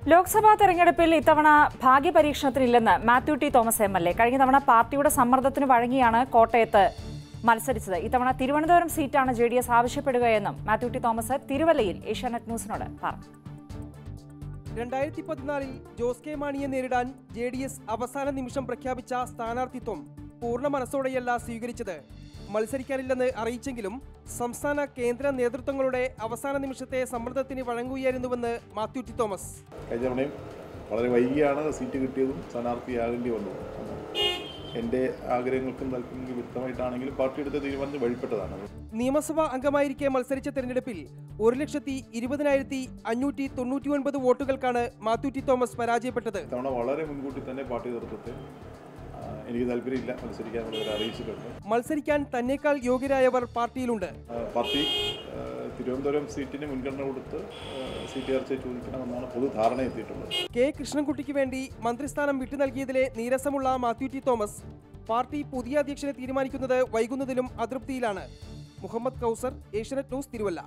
ലോക്സഭാ തെരഞ്ഞെടുപ്പിൽ ഇത്തവണ ഭാഗ്യപരീക്ഷണത്തിനില്ലെന്ന് Mathew T Thomas M L A കഴിഞ്ഞ തവണ പാർട്ടിയുടെ സമ്മർദ്ദത്തിന് വഴങ്ങിയാണ് കോട്ടയത്ത് മത്സരിച്ചത് ഇത്തവണ തിരുവനന്തപുരം സീറ്റാണ് ജെ ഡി എസ് ആവശ്യപ്പെടുകയെന്നും മാത്യു ടി തോമസ് തിരുവല്ലയിൽ ഏഷ്യാനെറ്റ് ന്യൂസിനോട് പറഞ്ഞു രണ്ടായിരത്തി പതിനാലിൽ ജോസ് കെ മാണിയെ നേരിടാൻ ജെ ഡി എസ് അവസാന നിമിഷം പ്രഖ്യാപിച്ച സ്ഥാനാർത്ഥിത്വം പൂർണ്ണ മനസ്സോടെയല്ല സ്വീകരിച്ചത് മത്സരിക്കാനില്ലെന്ന് അറിയിച്ചെങ്കിലും സംസ്ഥാന കേന്ദ്ര നേതൃത്വങ്ങളുടെ അവസാന നിമിഷത്തെ സമ്മർദ്ദത്തിന് വഴങ്ങുകയായിരുന്നുവെന്ന് മാത്യു ടി തോമസ് കഴിഞ്ഞ തവണയും വളരെ വൈകിയാണ് സീറ്റ് കിട്ടിയതും സ്ഥാനാർത്ഥിയാകേണ്ടി വന്നതും എൻ്റെ ആഗ്രഹങ്ങൾക്കും താല്പര്യങ്ങൾക്കും വ്യക്തമായിട്ടാണെങ്കിലും പാർട്ടി എടുത്ത തീരുമാനത്തിന് വഴിപ്പെട്ടതാണ് നിയമസഭാ അംഗമായിരിക്കെ മത്സരിച്ച തെരഞ്ഞെടുപ്പിൽ ഒരു ലക്ഷത്തി ഇരുപതിനായിരത്തി അഞ്ഞൂറ്റി തൊണ്ണൂറ്റി ഒൻപത് വോട്ടുകൾക്കാണ് മാത്യു ടി തോമസ് പരാജയപ്പെട്ടത് ഇത്തവണ വളരെ മുൻകൂട്ടി തന്നെ പാർട്ടി നേതൃത്വത്തെ ആ, എനിക്ക് താല്പര്യമില്ല മത്സരിക്കാനുള്ളവരെ അറിയിച്ചിട്ടുണ്ട് മത്സരിക്കാൻ തന്നേക്കാൾ യോഗ്യരായവർ പാർട്ടിയിലുണ്ട് ആ, പാർട്ടി ആ, തിരുവനന്തപുരം സീറ്റിന് മുൻഗണന കൊടുത്ത് ആ, സീറ്റ് ചർച്ച ചോദിക്കണമെന്നാണ് പൊതു ധാരണ എത്തിയിട്ടുള്ളത് കെ കൃഷ്ണൻകുട്ടിക്ക് വേണ്ടി മന്ത്രിസ്ഥാനം വിട്ടു നൽകിയതിലെ നീരസമുള്ള മാത്യു ടി തോമസ് പാർട്ടി പുതിയ അധ്യക്ഷനെ തീരുമാനിക്കുന്നത് വൈകുന്നതിലും അതൃപ്തിയിലാണ് മുഹമ്മദ് കൗസർ ഏഷ്യനെറ്റ് ന്യൂസ് തിരുവല്ല